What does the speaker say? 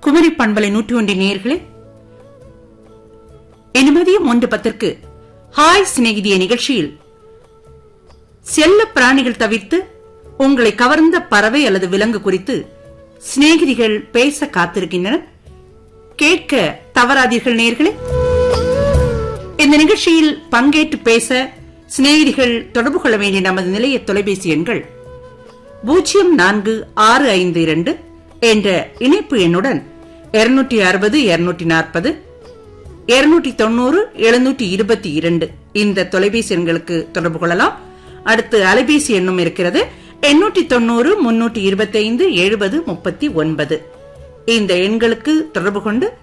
குமரி பண்பலை நூற்றி ஒன்றின் நேயர்களே இன்று மதியம் ஒன்று பத்திற்கு ஹாய் சிநேகிதிய நிகழ்ச்சியில் செல்ல பிராணிகள் தவிர்த்து உங்களை கவர்ந்த பறவை அல்லது விலங்கு குறித்து சிநேகிதிகள் பேச காத்திருக்கின்றனர் கேட்க தவறாதீர்கள் நேர்களே இந்த நிகழ்ச்சியில் பங்கேற்று பேச சிநேகிதிகள் தொடர்பு கொள்ள வேண்டிய நமது நிலைய தொலைபேசி எண்கள் பூஜ்ஜியம் நான்கு ஆறு ஐந்து இரண்டு என்ற இணைப்பு எண்ணுடன் இருநூற்றி அறுபது இருநூற்றி நாற்பது இருநூற்றி தொண்ணூறு எழுநூற்றி இருபத்தி இரண்டு இந்த தொலைபேசி எண்களுக்கு தொடர்பு கொள்ளலாம் அடுத்து அலைபேசி எண்ணும் இருக்கிறது எண்ணூற்றி தொண்ணூறு முன்னூற்றி இருபத்தி ஐந்து எழுபது முப்பத்தி ஒன்பது இந்த எண்களுக்கு தொடர்பு கொண்டு